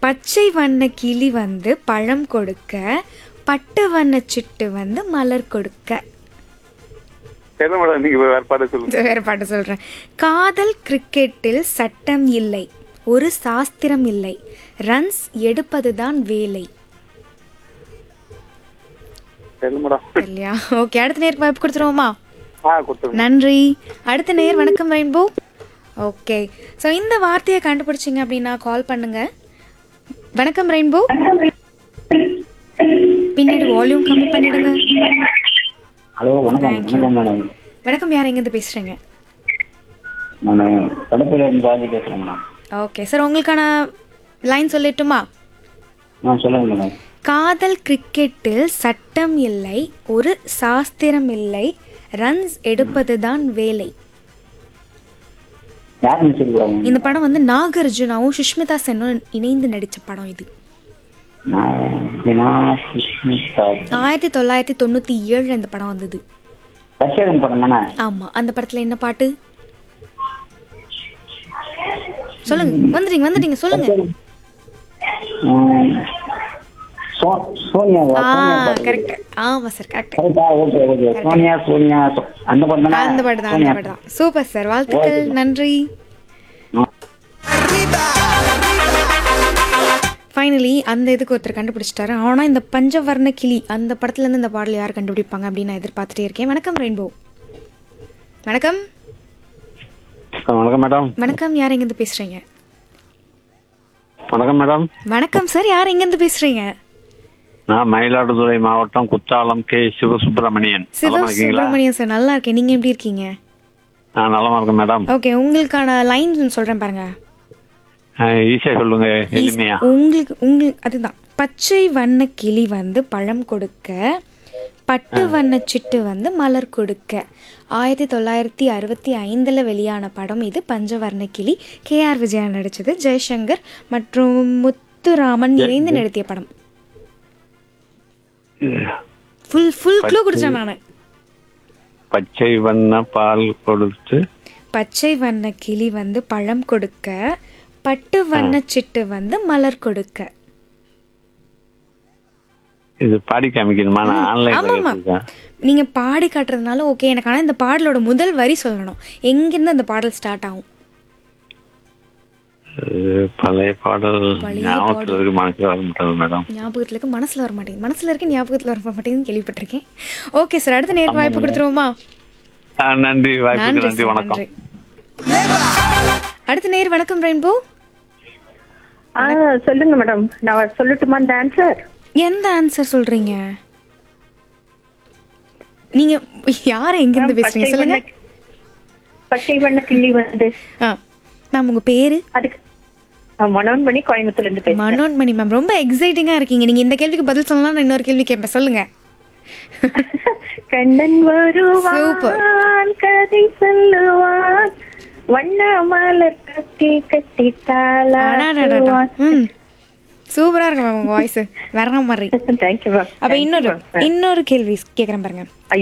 பச்சை வண்ண கிளி வந்து பழம் கொடுக்க பட்டு வண்ண சிட்டு வந்து மலர் கொடுக்க தெரியல மேடம் நீங்க வேற பாட்டு சொல்லுங்க வேற பாட்டு சொல்றேன் காதல் கிரிக்கெட்டில் சட்டம் இல்லை ஒரு சாஸ்திரம் இல்லை ரன்ஸ் எடுப்பதுதான் வேலை தெரியல மேடம் இல்லையா ஓகே அடுத்த நேருக்கு வாய்ப்பு கொடுத்துருவோமா ஆ கொடுத்துருங்க நன்றி அடுத்த நேர் வணக்கம் ரெயின்போ ஓகே ஸோ இந்த வார்த்தையை கண்டுபிடிச்சிங்க அப்படின்னா கால் பண்ணுங்க வணக்கம் ரெயின்போ பின்னாடி வால்யூம் கம்மி பண்ணிடுங்க ஹலோ வணக்கம் வணக்கம் மேடம் வணக்கம் யார் எங்கேருந்து பேசுறீங்க நான் கடப்பில இருந்து பாதி பேசுறேன் மேடம் ஓகே சார் உங்களுக்கான லைன் சொல்லட்டுமா ஆ சொல்லுங்க மேடம் காதல் கிரிக்கெட்டில் சட்டம் இல்லை ஒரு சாஸ்திரம் இல்லை ரன்ஸ் எடுப்பதுதான் வேலை யார் நினைச்சிருக்காங்க இந்த படம் வந்து நாகார்ஜுனாவும் சுஷ்மிதா சென்னும் இணைந்து நடித்த படம் இது நான் சுஷ்மிதா ஆயிரத்தி தொள்ளாயிரத்தி தொண்ணூற்றி ஏழில் இந்த படம் வந்தது ரஷ்யன் படம் தானே ஆமாம் அந்த படத்தில் என்ன பாட்டு சொல்லுங்க வந்துட்டீங்க வந்துட்டீங்க சொல்லுங்க ம், சோ- சோனியாவா ஆ சோனியா பாட்டு. கரெக்ட் ஆமாம் சார் கரெக்ட் கரெக்டா ஓகே ஓகே சோனியா சோனியா சோ- அந்த படம் தானே அந்த பாட்டு தான் அந்த சோனியா. பாட்டு தான் சூப்பர் சார் வாழ்த்துக்கள் நன்றி ஆ. ஃபைனலி அந்த இதுக்கு ஒருத்தர் கண்டுபிடிச்சிட்டாரு ஆனால் இந்த பஞ்சவர்ண கிளி அந்த படத்துலேருந்து இந்த பாடல் யார் கண்டுபிடிப்பாங்க அப்படின்னு நான் எதிர்பார்த்துட்டே இருக்கேன் வணக்கம் ரெயின்போ வணக்கம் வணக்கம் மேடம் வணக்கம் யார் எங்கேருந்து பேசுகிறீங்க வணக்கம் மேடம் வணக்கம் சார் யார் எங்கேருந்து பேசுகிறீங்க நான் மயிலாடுதுறை மாவட்டம் குத்தாலம் கே சிவசுப்பிரமணியன் சிவ நலமா இருக்கீங்களா சுப்பிரமணியன் சார் நல்லா இருக்கேன் நீங்கள் எப்படி இருக்கீங்க நான் நலமா இருக்கேன் மேடம் ஓகே உங்களுக்கான லைன் சொல்கிறேன் பாருங்க ஈஸியா சொல்லுங்க எளிமையா உங்களுக்கு உங்களுக்கு அதுதான் பச்சை வண்ண கிளி வந்து பழம் கொடுக்க பட்டு வண்ண சிட்டு வந்து மலர் கொடுக்க ஆயிரத்தி தொள்ளாயிரத்தி அறுபத்தி ஐந்தில் வெளியான படம் இது பஞ்சவர்ண கிளி கே ஆர் விஜயா நடித்தது ஜெய்சங்கர் மற்றும் முத்துராமன் இணைந்து நடத்திய படம் ஃபுல் ஃபுல் க்ளூ குடிச்சேன் நான் பச்சை வண்ண பால் கொடுத்து பச்சை வண்ண கிளி வந்து பழம் கொடுக்க பட்டு வண்ண சிட்டு வந்து மலர் கொடுக்க இது பாடி காமிக்கணுமா நான் ஆன்லைன்ல ஆமாம்மா கேட்டிருக்கேன் நீங்க பாடி காட்டுறதுனால ஓகே எனக்கு ஆனால் இந்த பாடலோட முதல் வரி சொல்லணும் எங்கிருந்து அந்த பாடல் ஸ்டார்ட் ஆகும் இது பழைய பாடல் பழைய ஞாபகத்துல இருக்கு மனசுல வர மாட்டேங்குது மேடம் ஞாபகத்துல இருக்கு மனசுல வர மாட்டேங்குது மனசுல இருக்கு ஞாபகத்துல வர மாட்டேங்குதுன்னு கேள்விப்பட்டிருக்கேன் ஓகே சார் அடுத்த நேருக்கு வாய்ப்பு கொடுத்துருவோமா ஆ, நன்றி வாய்ப்புக்கு நன்றி நன்றி சார் வணக்கம் நன்றி அடுத்த நேர் வணக்கம் ரெயின்போ ஆ சொல்லுங்க மேடம் நான் சொல்லட்டுமா அந்த ஆன்சர் எந்த ஆன்சர் சொல்றீங்க நீங்க யார் எங்கிருந்து பேசுறீங்க சொல்லுங்க பச்சை வண்ண கிள்ளி வந்து ஆ மேம் உங்க பேரு அதுக்கு நான் மனோன்மணி கோயம்புத்தூர்ல இருந்து பேசுறேன் மனோன்மணி மேம் ரொம்ப எக்ஸைட்டிங்கா இருக்கீங்க நீங்க இந்த கேள்விக்கு பதில் சொல்லலாம் நான் இன்னொரு கேள்வி கேட்பேன் சொல்லுங்க கண்ணன் வருவான் கதை சொல்லுவான் வண்ண மலர் கட்டி கட்டி அடாடாடாடா. தாளாட்டுவான் ம் சூப்பரா இருக்கு மேம் உங்க வாய்ஸ் வேற மாதிரி தேங்க்யூ மேம் அப்ப இன்னொரு இன்னொரு கேள்வி கேக்குறேன் பாருங்க